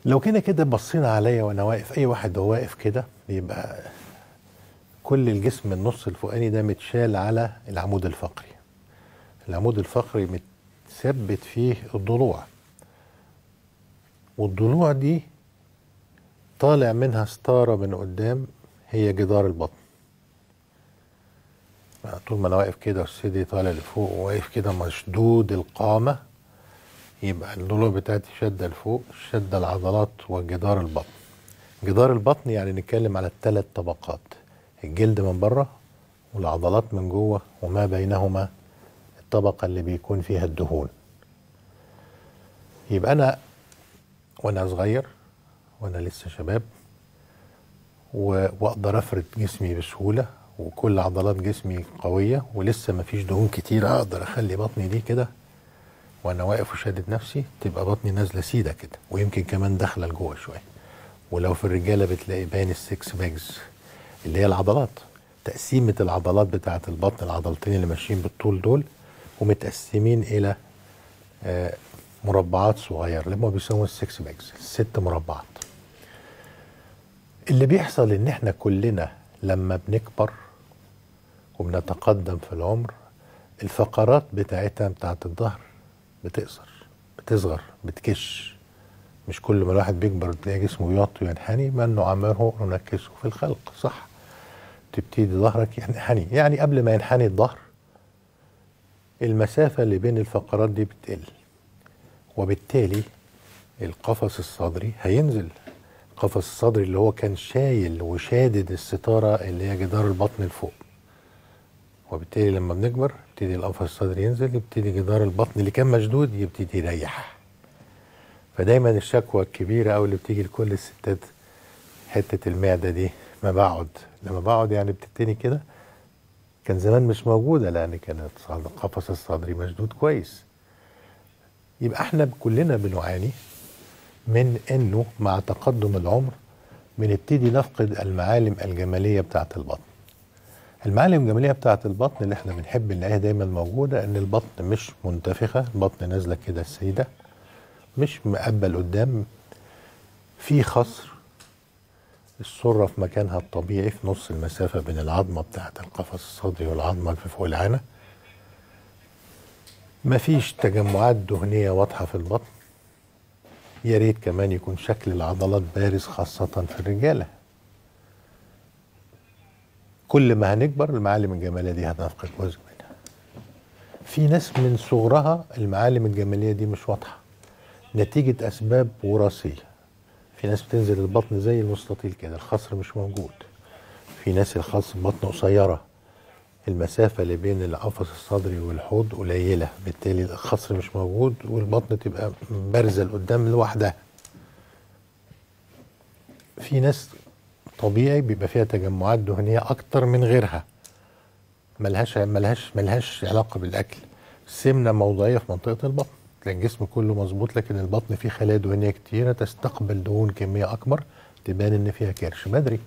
لو كده كده بصينا عليا وانا واقف اي واحد هو واقف كده بيبقى كل الجسم النص الفوقاني ده متشال على العمود الفقري العمود الفقري متثبت فيه الضلوع والضلوع دي طالع منها ستاره من قدام هي جدار البطن طول ما انا واقف كده والسيدي طالع لفوق وواقف كده مشدود القامه يبقى الضلوع بتاعتي شاده لفوق شاده العضلات وجدار البطن جدار البطن يعني نتكلم على الثلاث طبقات الجلد من بره والعضلات من جوه وما بينهما الطبقه اللي بيكون فيها الدهون يبقى انا وانا صغير وانا لسه شباب و- واقدر افرد جسمي بسهوله وكل عضلات جسمي قويه ولسه ما فيش دهون كتير اقدر اخلي بطني دي كده وانا واقف وشادد نفسي تبقى بطني نازله سيده كده ويمكن كمان داخله لجوه شويه ولو في الرجاله بتلاقي باين السكس باجز اللي هي العضلات تقسيمه العضلات بتاعه البطن العضلتين اللي ماشيين بالطول دول ومتقسمين الى آه، مربعات صغيره اللي هم بيسموها السكس باجز ست مربعات اللي بيحصل ان احنا كلنا لما بنكبر وبنتقدم في العمر الفقرات بتاعتها بتاعت الظهر بتقصر بتصغر بتكش مش كل ما الواحد بيكبر تلاقي جسمه بيوطي وينحني ما انه عمره نكسه في الخلق صح تبتدي ظهرك ينحني يعني قبل ما ينحني الظهر المسافة اللي بين الفقرات دي بتقل وبالتالي القفص الصدري هينزل القفص الصدري اللي هو كان شايل وشادد الستارة اللي هي جدار البطن لفوق وبالتالي لما بنكبر يبتدي القفص الصدري ينزل يبتدي جدار البطن اللي كان مشدود يبتدي يريح فدايما الشكوى الكبيرة أوي اللي بتيجي لكل الستات حتة المعدة دي ما بقعد لما بقعد يعني بتتني كده كان زمان مش موجودة لأن كانت القفص الصدري مشدود كويس يبقى احنا كلنا بنعاني من انه مع تقدم العمر بنبتدي نفقد المعالم الجماليه بتاعه البطن. المعالم الجماليه بتاعه البطن اللي احنا بنحب نلاقيها دايما موجوده ان البطن مش منتفخه، البطن نازله كده السيده مش مقبل قدام في خصر السره في مكانها الطبيعي في نص المسافه بين العظمه بتاعه القفص الصدري والعظمه اللي في فوق العانه. مفيش تجمعات دهنيه واضحه في البطن يا ريت كمان يكون شكل العضلات بارز خاصة في الرجالة كل ما هنكبر المعالم الجمالية دي هنفقد جزء منها في ناس من صغرها المعالم الجمالية دي مش واضحة نتيجة أسباب وراثية في ناس بتنزل البطن زي المستطيل كده الخصر مش موجود في ناس الخصر بطن قصيرة المسافة اللي بين القفص الصدري والحوض قليلة بالتالي الخصر مش موجود والبطن تبقى بارزة لقدام لوحدها في ناس طبيعي بيبقى فيها تجمعات دهنية أكتر من غيرها ملهاش ملهاش ملهاش علاقة بالأكل سمنة موضعية في منطقة البطن تلاقي الجسم كله مظبوط لكن البطن فيه خلايا دهنية كتيرة تستقبل دهون كمية أكبر تبان إن فيها كرش بدري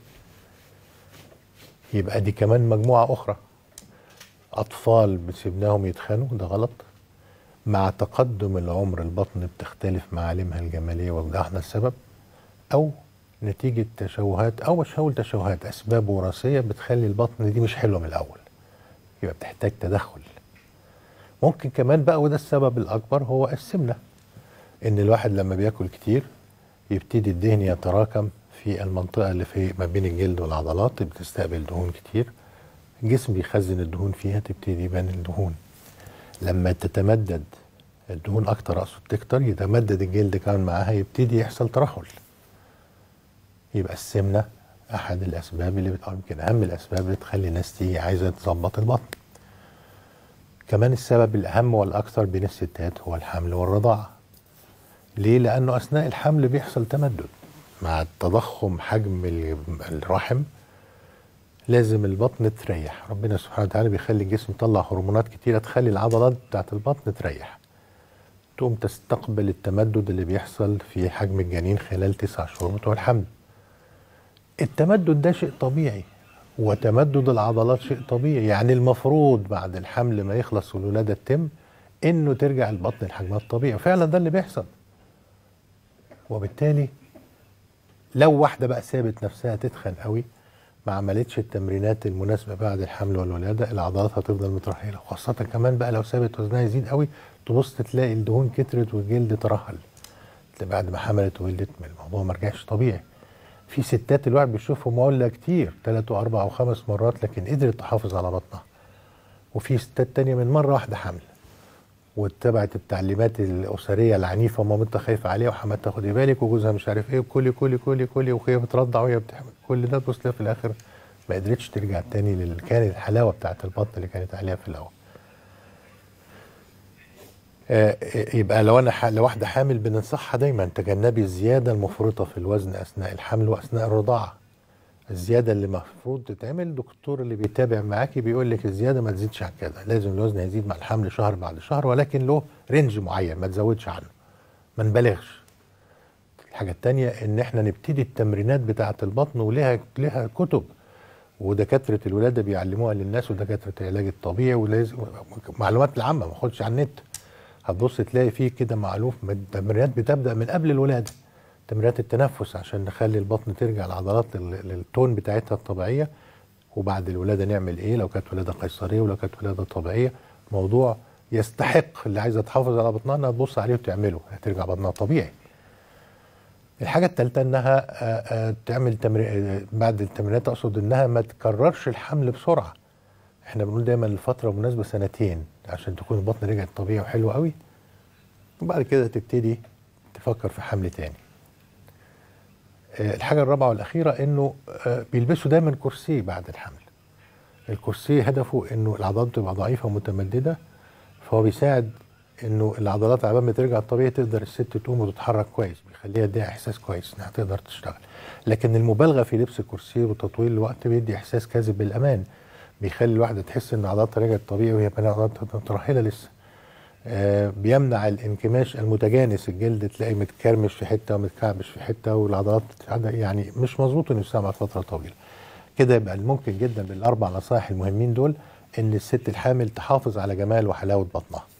يبقى دي كمان مجموعة أخرى أطفال بسيبناهم يتخانوا ده غلط مع تقدم العمر البطن بتختلف معالمها الجمالية وده احنا السبب أو نتيجة تشوهات أو مش هقول تشوهات أسباب وراثية بتخلي البطن دي مش حلوة من الأول يبقى بتحتاج تدخل ممكن كمان بقى وده السبب الأكبر هو السمنة إن الواحد لما بياكل كتير يبتدي الدهن يتراكم في المنطقة اللي في ما بين الجلد والعضلات اللي بتستقبل دهون كتير الجسم بيخزن الدهون فيها تبتدي يبان الدهون لما تتمدد الدهون اكتر اقصد تكتر يتمدد الجلد كمان معاها يبتدي يحصل ترهل يبقى السمنه احد الاسباب اللي بت... أو يمكن اهم الاسباب اللي تخلي الناس تيجي عايزه تظبط البطن كمان السبب الاهم والاكثر بين الستات هو الحمل والرضاعه ليه لانه اثناء الحمل بيحصل تمدد مع تضخم حجم ال- الرحم لازم البطن تريح ربنا سبحانه وتعالى بيخلي الجسم يطلع هرمونات كتيرة تخلي العضلات بتاعت البطن تريح تقوم تستقبل التمدد اللي بيحصل في حجم الجنين خلال تسع شهور بتوع الحمل التمدد ده شيء طبيعي وتمدد العضلات شيء طبيعي يعني المفروض بعد الحمل ما يخلص والولادة تتم انه ترجع البطن لحجمها الطبيعي وفعلا ده اللي بيحصل وبالتالي لو واحده بقى سابت نفسها تتخن قوي ما عملتش التمرينات المناسبه بعد الحمل والولاده العضلات هتفضل مترهله خاصه كمان بقى لو سابت وزنها يزيد قوي تبص تلاقي الدهون كترت والجلد ترهل بعد ما حملت وولدت الموضوع ما رجعش طبيعي في ستات الواحد بيشوفهم مولة كتير ثلاث واربع وخمس مرات لكن قدرت تحافظ على بطنها وفي ستات تانية من مرة واحدة حمل واتبعت التعليمات الأسرية العنيفة ومامتها خايفة عليها وحماتها خدي بالك وجوزها مش عارف ايه وكلي كلي كلي كلي وهي بترضع وهي بتحمل كل ده تبص في الآخر ما قدرتش ترجع تاني للي كان الحلاوة بتاعت البطن اللي كانت عليها في الأول. آه يبقى لو انا لو واحده حامل بننصحها دايما تجنبي الزياده المفرطه في الوزن اثناء الحمل واثناء الرضاعه الزياده اللي المفروض تتعمل الدكتور اللي بيتابع معاكي بيقول لك الزياده ما تزيدش عن كده لازم الوزن يزيد مع الحمل شهر بعد شهر ولكن له رينج معين ما تزودش عنه ما نبالغش الحاجه الثانيه ان احنا نبتدي التمرينات بتاعه البطن ولها لها كتب ودكاتره الولاده بيعلموها للناس ودكاتره العلاج الطبيعي ولازم معلومات العامه ما اخدش على النت هتبص تلاقي فيه كده معلوف التمرينات بتبدا من قبل الولاده تمرينات التنفس عشان نخلي البطن ترجع العضلات للتون بتاعتها الطبيعيه وبعد الولاده نعمل ايه لو كانت ولاده قيصريه ولو كانت ولاده طبيعيه موضوع يستحق اللي عايزه تحافظ على بطنها انها تبص عليه وتعمله هترجع بطنها طبيعي الحاجة الثالثة انها تعمل تمرين بعد التمرينات اقصد انها ما تكررش الحمل بسرعة احنا بنقول دايما الفترة المناسبة سنتين عشان تكون البطن رجعت طبيعي وحلو قوي وبعد كده تبتدي تفكر في حمل تاني الحاجة الرابعة والأخيرة إنه بيلبسوا دايما كرسي بعد الحمل. الكرسي هدفه إنه العضلات بتبقى ضعيفة ومتمددة فهو بيساعد إنه العضلات على ما ترجع الطبيعي تقدر الست تقوم وتتحرك كويس بيخليها يديها إحساس كويس إنها تقدر تشتغل. لكن المبالغة في لبس الكرسي وتطويل الوقت بيدي إحساس كاذب بالأمان. بيخلي الواحدة تحس إن عضلاتها رجعت طبيعي وهي عضلاتها مترهلة لسه. آه بيمنع الانكماش المتجانس الجلد تلاقي متكرمش في حته ومتكعبش في حته والعضلات يعني مش مظبوط انه يستعمل فتره طويله. كده يبقى ممكن جدا بالاربع نصائح المهمين دول ان الست الحامل تحافظ على جمال وحلاوه بطنها.